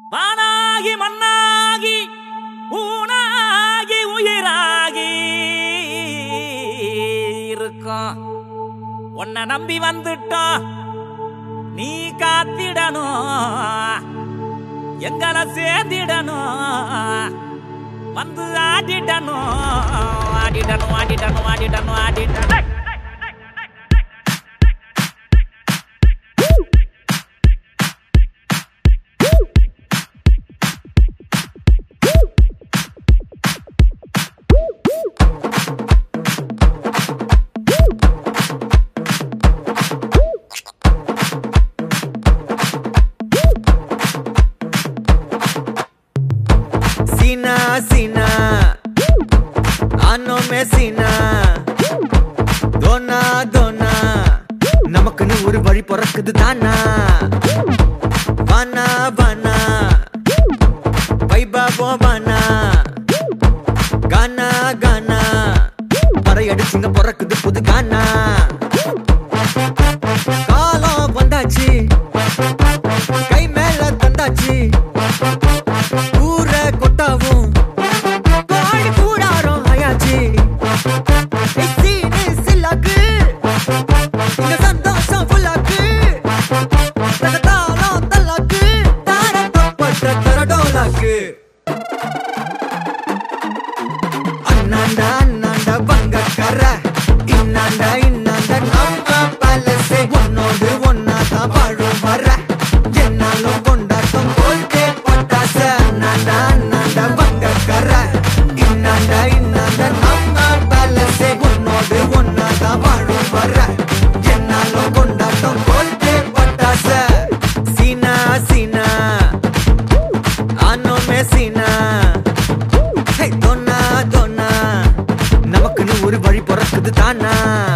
வானாகி மண்ணாகி ஊனாகி உயிராகி இருக்கோம் உன்னை நம்பி வந்துட்டோம் நீ காத்திடணும் எங்களை சேர்ந்திடணும் வந்து ஆடிடணும் ஆடிடணும் ஆடிடணும் ஆடிடணும் ஆடிடணும் Sina, Sina, ano me Sina, Dona, Dona, நமக்குன்னு ஒரு வழி பிறக்குது தானா வானா வானா வைபாபோ வானா கானா கானா பறையடிச்சுங்க பிறக்குது புது கானா காலம் வந்தாச்சு கை மேல தந்தாச்சு ஊர கொட்டாவும் பாடி கூடாரம் ஆயாச்சு சீனு சில்லாக்கு இங்க சந்தோஷம் ஃபுல்லாக்கு தாளம் தல்லாக்கு தாரம் தப்பட்ட தரடோலாக்கு அண்ணாண்டா அண்ணாண்டா பங்கக்கர இன்னாண்டா இன்னாண்டா நம்ம பேலஸே உன்னோடு ஒன்னா தான் வாழும் வர என்னாலும் கொண்டாட்டம் போல்தே பட்டாச அண்ணாண்டா அண்ணாண்டா பங்கக்கர இன்னாண்டா இன்னாண்டா நம்ம பேலஸே உன்னோடு ஒன்னா தான் வாழும் வர என்னாலும் கொண்டாட்டம் போல்தே பட்டாச சீனா சீனா ஆனோ மே சீனா ஹே தோனா தோனா நமக்குன்னு ஒரு வழி பிறக்குது தானா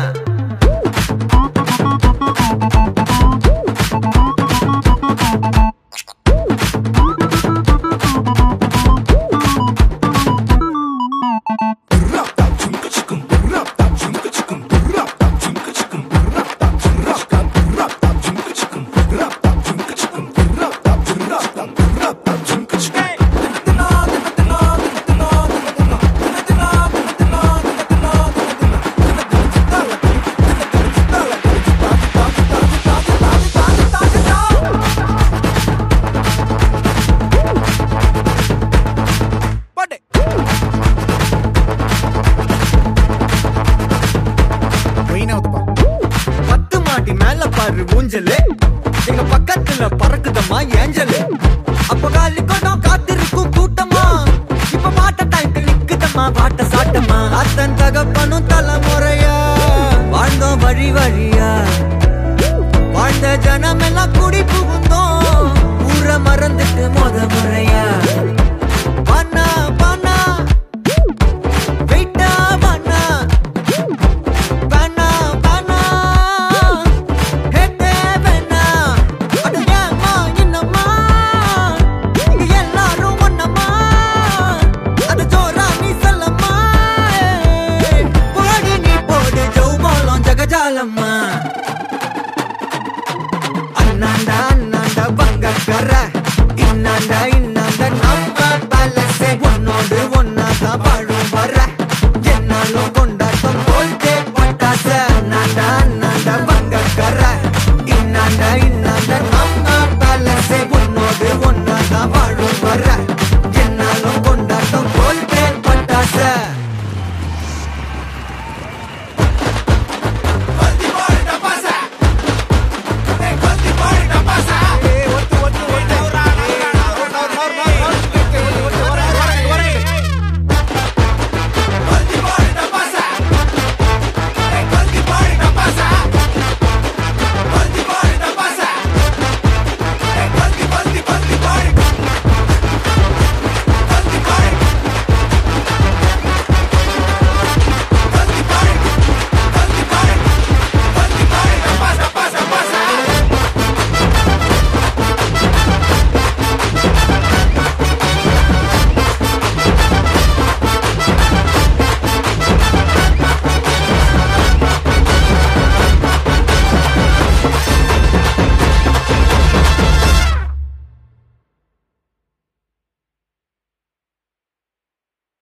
பத்து மாடி மேல பாரு ஊஞ்சலு எங்க பக்கத்துல பறக்குதம்மா ஏஞ்சலு அப்ப காலி கொண்டோம் காத்திருக்கும் கூட்டமா இப்ப மாட்ட டைம்க்கு நிக்குதம்மா பாட்ட சாட்டமா அத்தன் தகப்பனும் தலைமுறையா வாழ்ந்தோம் வழி வழியா வாழ்ந்த ஜனமெல்லாம் குடி புகுந்தோம்